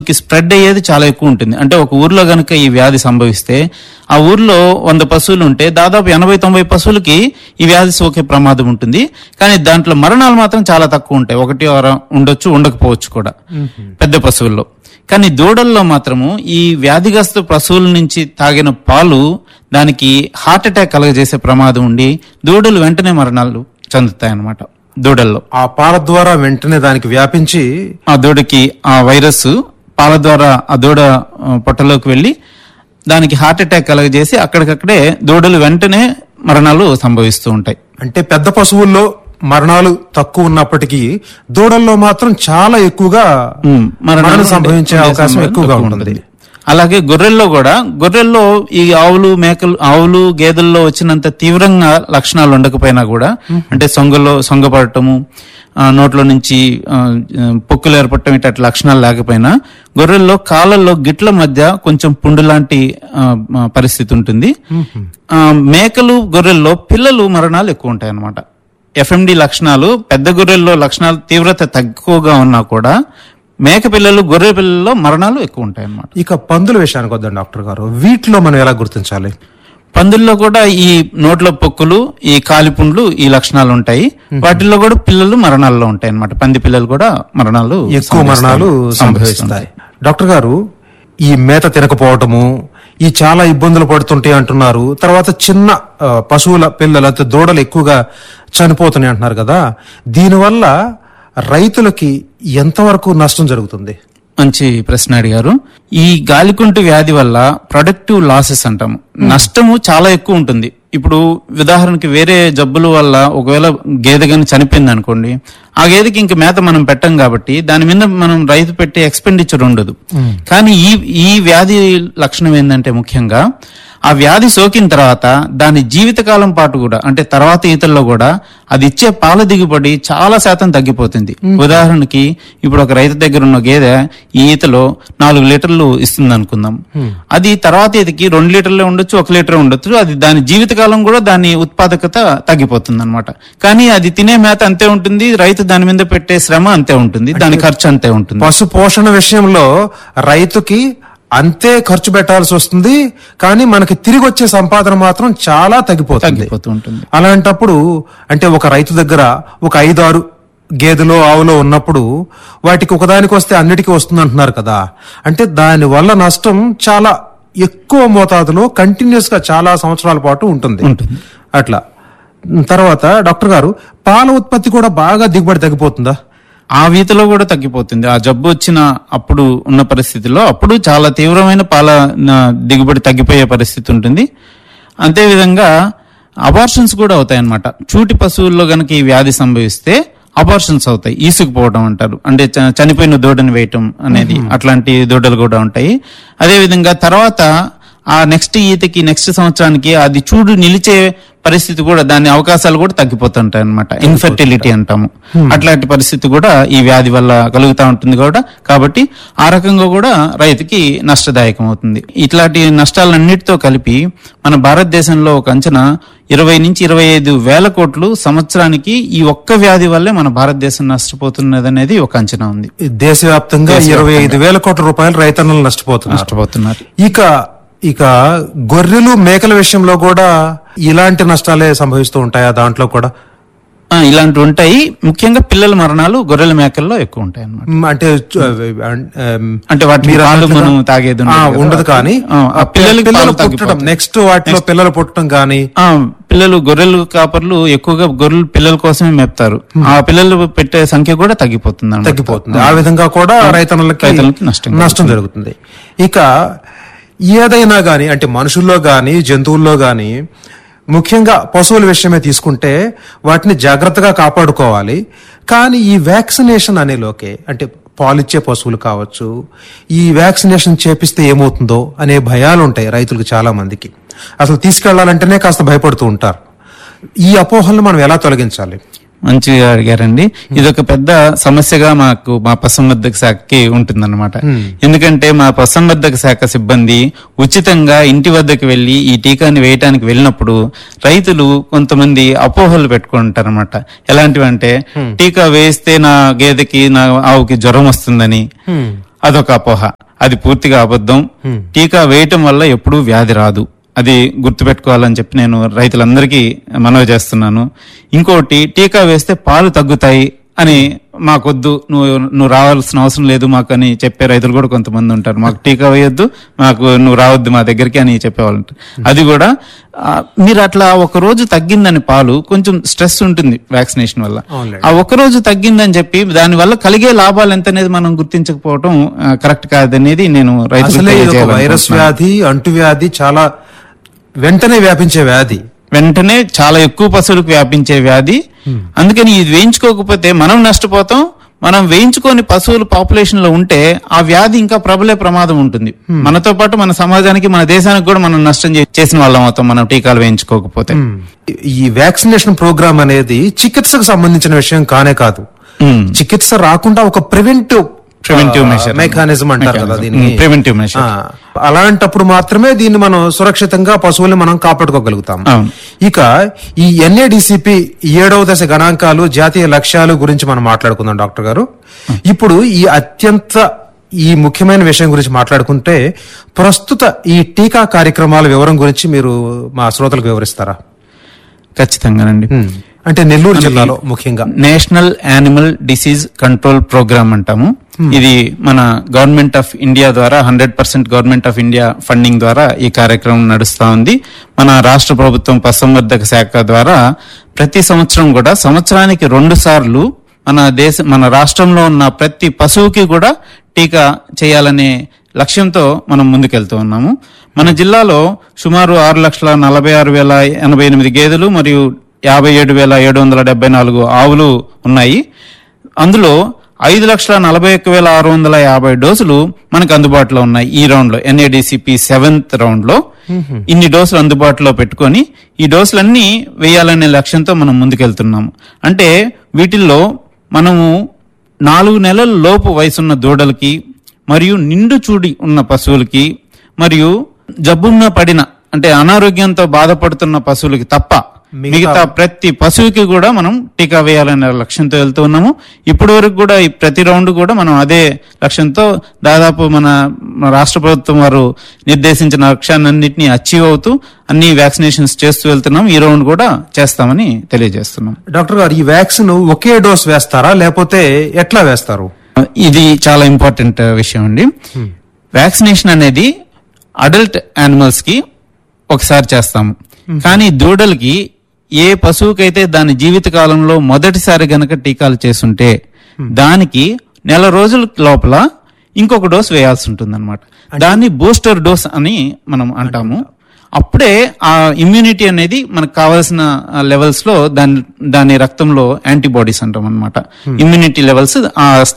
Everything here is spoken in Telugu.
కి స్ప్రెడ్ అయ్యేది చాలా ఎక్కువ ఉంటుంది అంటే ఒక ఊర్లో గనుక ఈ వ్యాధి సంభవిస్తే ఆ ఊర్లో వంద పశువులు ఉంటే దాదాపు ఎనభై తొంభై పశువులకి ఈ వ్యాధి సోకే ప్రమాదం ఉంటుంది కానీ దాంట్లో మరణాలు మాత్రం చాలా తక్కువ ఉంటాయి ఒకటి అర ఉండొచ్చు ఉండకపోవచ్చు కూడా పెద్ద పశువుల్లో కానీ దూడల్లో మాత్రము ఈ వ్యాధిగ్రస్త పశువుల నుంచి తాగిన పాలు దానికి హార్ట్ అటాక్ కలగజేసే ప్రమాదం ఉండి దూడలు వెంటనే మరణాలు చెందుతాయన్నమాట దూడల్లో ఆ పాల ద్వారా వెంటనే దానికి వ్యాపించి ఆ దూడకి ఆ వైరస్ పాల ద్వారా ఆ దూడ ఆ, పొట్టలోకి వెళ్ళి దానికి హార్ట్ అటాక్ కలగజేసి అక్కడికక్కడే దూడలు వెంటనే మరణాలు సంభవిస్తూ ఉంటాయి అంటే పెద్ద పశువుల్లో మరణాలు తక్కువ ఉన్నప్పటికీ దూడల్లో మాత్రం చాలా ఎక్కువగా ఉమ్, మరణాలు మరణం ఉండే- సంభవించే ఉండే అవకాశం సంభవం ఎక్కువగా ఎక్కువ ఉంటుంది అలాగే గొర్రెల్లో కూడా గొర్రెల్లో ఈ ఆవులు మేకలు ఆవులు గేదెల్లో వచ్చినంత తీవ్రంగా లక్షణాలు ఉండకపోయినా కూడా అంటే సొంగలో సొంగపడటము ఆ, నోట్లో నుంచి ఆ, పొక్కులు ఏర్పడటం ఇట్లాంటి లక్షణాలు లేకపోయినా గొర్రెల్లో కాళ్ళల్లో గిట్ల మధ్య కొంచెం పుండు లాంటి ఆ, ఆ, పరిస్థితి ఉంటుంది ఆ, మేకలు గొర్రెల్లో పిల్లలు మరణాలు ఎక్కువ ఉంటాయి అన్నమాట ఎఫ్ఎండి లక్షణాలు పెద్ద గొర్రెల్లో లక్షణాలు తీవ్రత తక్కువగా ఉన్నా కూడా మేక పిల్లలు గొర్రె పిల్లల్లో మరణాలు ఎక్కువ ఉంటాయి అన్నమాట ఇక పందుల విషయానికి వద్దాం డాక్టర్ గారు వీటిలో మనం ఎలా గుర్తించాలి పందుల్లో కూడా ఈ నోట్ల పొక్కులు ఈ కాలిపుండ్లు ఈ లక్షణాలు ఉంటాయి వాటిల్లో కూడా పిల్లలు మరణాల్లో ఉంటాయి అన్నమాట పంది పిల్లలు కూడా మరణాలు ఎక్కువ మరణాలు సంభవిస్తాయి డాక్టర్ గారు ఈ మేత తినకపోవటము ఈ చాలా ఇబ్బందులు పడుతుంటాయి అంటున్నారు తర్వాత చిన్న ఆ, పశువుల పిల్లలు అయితే దూడలు ఎక్కువగా చనిపోతున్నాయి అంటున్నారు కదా దీనివల్ల రైతులకి ఎంతవరకు నష్టం జరుగుతుంది మంచి ప్రశ్న అడిగారు ఈ గాలికుంటు వ్యాధి వల్ల ప్రొడక్టివ్ లాసెస్ అంటాము నష్టము చాలా ఎక్కువ ఉంటుంది ఇప్పుడు ఉదాహరణకి వేరే జబ్బుల వల్ల ఒకవేళ గేదె కానీ చనిపోయింది అనుకోండి ఆ గేదెకి ఇంక మేత మనం పెట్టం కాబట్టి దాని మీద మనం రైతు పెట్టే ఎక్స్పెండిచర్ ఉండదు కానీ ఈ ఈ వ్యాధి లక్షణం ఏంటంటే ముఖ్యంగా ఆ వ్యాధి సోకిన తర్వాత దాని జీవితకాలం పాటు కూడా అంటే తర్వాత ఈతల్లో కూడా అది ఇచ్చే పాల దిగుబడి చాలా శాతం తగ్గిపోతుంది ఉదాహరణకి ఇప్పుడు ఒక రైతు దగ్గర ఉన్న గేదె ఈ ఈతలో నాలుగు లీటర్లు ఇస్తుంది అనుకుందాం అది తర్వాత ఈతకి రెండు లీటర్లే ఉండొచ్చు ఒక లీటర్ ఉండొచ్చు అది దాని జీవితకాలం కూడా దాని ఉత్పాదకత తగ్గిపోతుంది అనమాట కానీ అది తినే మేత అంతే ఉంటుంది రైతు దాని మీద పెట్టే శ్రమ అంతే ఉంటుంది దాని ఖర్చు అంతే ఉంటుంది పశు పోషణ విషయంలో రైతుకి అంతే ఖర్చు పెట్టాల్సి వస్తుంది కానీ మనకి తిరిగి వచ్చే సంపాదన మాత్రం చాలా తగ్గిపోతుంది తగ్గిపోతూ ఉంటుంది అలాంటప్పుడు అంటే ఒక రైతు దగ్గర ఒక ఐదారు గేదెలో ఆవులో ఉన్నప్పుడు వాటికి ఒకదానికి వస్తే అన్నిటికీ వస్తుంది అంటున్నారు కదా అంటే దాని వల్ల నష్టం చాలా ఎక్కువ మోతాదులో కంటిన్యూస్ గా చాలా సంవత్సరాల పాటు ఉంటుంది ఉంటుంది. అట్లా తర్వాత డాక్టర్ గారు పాల ఉత్పత్తి కూడా బాగా దిగుబడి తగ్గిపోతుందా ఆ వీతలో కూడా తగ్గిపోతుంది ఆ జబ్బు వచ్చిన అప్పుడు ఉన్న పరిస్థితిలో అప్పుడు చాలా తీవ్రమైన పాల న- దిగుబడి తగ్గిపోయే పరిస్థితి ఉంటుంది అంతేవిధంగా అబార్షన్స్ కూడా అవుతాయి అన్నమాట చూటి పశువుల్లో గనక ఈ వ్యాధి సంభవిస్తే అబార్షన్స్ అవుతాయి ఈసుకుపోవడం అంటారు అంటే చ- చనిపోయిన దూడని వేయటం అనేది అట్లాంటి దూడలు కూడా ఉంటాయి అదేవిధంగా తర్వాత ఆ నెక్స్ట్ ఈతకి నెక్స్ట్ సంవత్సరానికి అది చూడు నిలిచే పరిస్థితి కూడా దాని అవకాశాలు కూడా తగ్గిపోతుంటాయి అనమాట ఇన్ఫర్టిలిటీ అంటాము అట్లాంటి పరిస్థితి కూడా ఈ వ్యాధి వల్ల కలుగుతా ఉంటుంది కూడా కాబట్టి ఆ రకంగా కూడా రైతుకి నష్టదాయకం అవుతుంది ఇట్లాంటి నష్టాలన్నిటితో కలిపి మన భారతదేశంలో ఒక అంచనా ఇరవై నుంచి ఇరవై ఐదు వేల కోట్లు సంవత్సరానికి ఈ ఒక్క వ్యాధి వల్లే మన భారతదేశం నష్టపోతున్నది అనేది ఒక అంచనా ఉంది ఈ దేశవ్యాప్తంగా ఇరవై ఐదు వేల కోట్ల రూపాయలు రైతన్నలు నష్టపోతున్నారు నష్టపోతున్నారు ఇక ఇక గొర్రెలు మేకల విషయంలో కూడా ఇలాంటి నష్టాలే సంభవిస్తూ ఉంటాయా దాంట్లో కూడా ఆ, ఇలాంటివి ఉంటాయి ముఖ్యంగా పిల్లల మరణాలు గొర్రెల మేకల్లో ఎక్కువ ఉంటాయి అన్నమాట మ్, అంటే చు- ఆమ్, అంటే వాటి మీరు పాలు అన్నట్లుగా- మనం తాగేది ఆ, ఉండదు కదా. ఉండదు కానీ ఆ, ఆ పిల్లలకి పిల్లలు పాలు పుట్టడం తగ్గిపోతాయి. నెక్స్ట్ వాటిలో పిల్లలు పుట్టడం కానీ ఆ పిల్లలు గొర్రెలు కాపర్లు ఎక్కువగా గొర్రెలు పిల్లల కోసమే మేపుతారు ఆ పిల్లలు పెట్టే సంఖ్య కూడా తగ్గిపోతుంది అన్నమాట. తగ్గిపోతుంది ఆ విధంగా కూడా రైతన్నలకి రైతన్నలకి నష్టం నష్టం జరుగుతుంది ఇక ఏదైనా గాని అంటే మనుషుల్లో గాని జంతువుల్లో గాని ముఖ్యంగా పశువుల విషయమే తీసుకుంటే వాటిని జాగ్రత్తగా కాపాడుకోవాలి కానీ ఈ వ్యాక్సినేషన్ అనేలోకే అంటే పాలిచ్చే పశువులు కావచ్చు ఈ వ్యాక్సినేషన్ చేపిస్తే ఏమవుతుందో అనే భయాలు ఉంటాయి రైతులకు చాలా మందికి అసలు తీసుకెళ్లాలంటేనే కాస్త భయపడుతూ ఉంటారు ఈ అపోహలను మనం ఎలా తొలగించాలి మంచిగా అడిగారండి ఇది ఒక పెద్ద సమస్యగా మాకు మా పశుసంవర్ధక శాఖకి ఉంటుందన్నమాట ఎందుకంటే మా పశుసంవర్ధక శాఖ సిబ్బంది ఉచితంగా ఇంటి వద్దకు వెళ్లి ఈ టీకాని వేయటానికి వెళ్ళినప్పుడు రైతులు కొంతమంది అపోహలు పెట్టుకుంటారన్నమాట ఎలాంటివంటే టీకా వేస్తే నా గేదెకి నా ఆవుకి జ్వరం వస్తుందని అదొక అపోహ అది పూర్తిగా అబద్ధం టీకా వేయటం వల్ల ఎప్పుడూ వ్యాధి రాదు అది గుర్తుపెట్టుకోవాలని చెప్పి నేను రైతులందరికీ మనవి చేస్తున్నాను ఇంకోటి టీకా వేస్తే పాలు తగ్గుతాయి అని మాకొద్దు నువ్వు నువ్వు రావాల్సిన అవసరం లేదు మాకు అని చెప్పే రైతులు కూడా కొంతమంది ఉంటారు మాకు టీకా వేయొద్దు మాకు నువ్వు రావద్దు మా దగ్గరికి అని చెప్పేవాళ్ళు ఉంటారు. అది కూడా ఆ, మీరు అట్లా ఒక రోజు తగ్గిందని పాలు కొంచెం స్ట్రెస్ ఉంటుంది వ్యాక్సినేషన్ వల్ల అవునులే. ఆ ఒక రోజు తగ్గిందని చెప్పి దాని వల్ల కలిగే లాభాలు ఎంత అనేది మనం గుర్తించకపోవడం కరెక్ట్ కాదనేది నేను అసలే ఇది ఒక వైరస్ రైతులు వ్యాధి అంటువ్యాధి చాలా వెంటనే వ్యాపించే వ్యాధి వెంటనే చాలా ఎక్కువ పశువులకు వ్యాపించే వ్యాధి అందుకని ఇది వేయించుకోకపోతే మనం నష్టపోతాం మనం వేయించుకొని పశువులు పాపులేషన్ లో ఉంటే ఆ వ్యాధి ఇంకా ప్రబలే ప్రమాదం ఉంటుంది మనతో పాటు మన సమాజానికి మన దేశానికి కూడా మనం నష్టం చే- చేసిన వాళ్ళం అవుతాం మనం టీకాలు వేయించుకోకపోతే ఈ వ్యాక్సినేషన్ ప్రోగ్రామ్ అనేది చికిత్సకు సంబంధించిన విషయం కానే కాదు ఉమ్. చికిత్స రాకుండా ఒక ప్రివెంటివ్ Preventive measure. మెకానిజం అంటారు కదా Mechanism. దీన్ని Mm, preventive measure. ఆ, అలాంటప్పుడు మాత్రమే దీన్ని మనం సురక్షితంగా పశువుల్ని మనం కాపాడుకోగలుగుతాం అవును. ఇక ఈ ఎన్ఏడిసిపి ఏడవ దశ గణాంకాలు జాతీయ లక్ష్యాలు గురించి మనం మాట్లాడుకుందాం డాక్టర్ గారు ఇప్పుడు ఈ అత్యంత ఈ ముఖ్యమైన విషయం గురించి మాట్లాడుకుంటే ప్రస్తుత ఈ టీకా కార్యక్రమాల వివరం గురించి మీరు మా శ్రోతలకు వివరిస్తారా ఖచ్చితంగానండి ఉమ్. అంటే నెల్లూరు జిల్లాలో ముఖ్యంగా national animal disease control programme అంటాము ఇది మన గవర్నమెంట్ ఆఫ్ ఇండియా ద్వారా hundred percent government of India funding ద్వారా ఈ కార్యక్రమం నడుస్తా ఉంది మన రాష్ట్ర ప్రభుత్వం పశుసంవర్ధక శాఖ ద్వారా ప్రతి సంవత్సరం కూడా సంవత్సరానికి రెండు సార్లు మన దేశ మన రాష్ట్రంలో ఉన్న ప్రతి పశువుకి కూడా టీకా చేయాలనే లక్ష్యంతో మనం ముందుకెళ్తూ ఉన్నాము మన జిల్లాలో సుమారు ఆరు లక్షల నలభై ఆరు వేల ఎనభై ఎనిమిది గేదెలు మరియు యాభై ఏడు వేల ఏడు వందల డెబ్బై నాలుగు ఆవులు ఉన్నాయి అందులో ఐదు లక్షల నలభై ఒక్క వేల ఆరు వందల యాభై డోసులు మనకు అందుబాటులో ఉన్నాయి ఈ రౌండ్ లో ఎన్ఏడిసిపి సెవెంత్ రౌండ్ లో ఇన్ని డోసులు అందుబాటులో పెట్టుకొని ఈ డోసులన్నీ వేయాలనే లక్ష్యంతో మనం ముందుకెళ్తున్నాము అంటే వీటిల్లో మనము నాలుగు నెలల లోపు వయసున్న దూడలకి మరియు నిండు చూడి ఉన్న పశువులకి మరియు జబ్బున్న పడిన అంటే అనారోగ్యంతో బాధపడుతున్న పశువులకి తప్ప మిగతా ప్రతి పశువుకి కూడా మనం టీకా వేయాలనే లక్ష్యంతో వెళ్తూ ఉన్నాము ఇప్పటి వరకు కూడా ఈ ప్రతి రౌండ్ కూడా మనం అదే లక్ష్యంతో దాదాపు మన మన రాష్ట్ర ప్రభుత్వం వారు నిర్దేశించిన లక్ష్యాన్నింటినీ అచీవ్ అవుతూ అన్ని వ్యాక్సినేషన్స్ చేస్తూ వెళ్తున్నాం ఈ రౌండ్ కూడా చేస్తామని తెలియజేస్తున్నాం డాక్టర్ గారు ఈ వ్యాక్సిన్ ఒకే డోస్ వేస్తారా లేకపోతే ఎట్లా వేస్తారు ఇది చాలా ఇంపార్టెంట్ విషయం అండి వ్యాక్సినేషన్ అనేది అడల్ట్ యానిమల్స్ కి ఒకసారి చేస్తాము కానీ దూడలకి ఏ పశువుకైతే దాని జీవిత కాలంలో మొదటిసారి గనక టీకాలు చేసుంటే దానికి నెల రోజుల లోపల ఇంకొక డోస్ వేయాల్సి ఉంటుంది దాన్ని బూస్టర్ డోస్ అని మనం అంటాము అప్పుడే ఆ ఇమ్యూనిటీ అనేది మనకు కావాల్సిన లెవెల్స్ లో దాని దాని రక్తంలో యాంటీబాడీస్ అంటాం అనమాట ఇమ్యూనిటీ లెవెల్స్ ఆ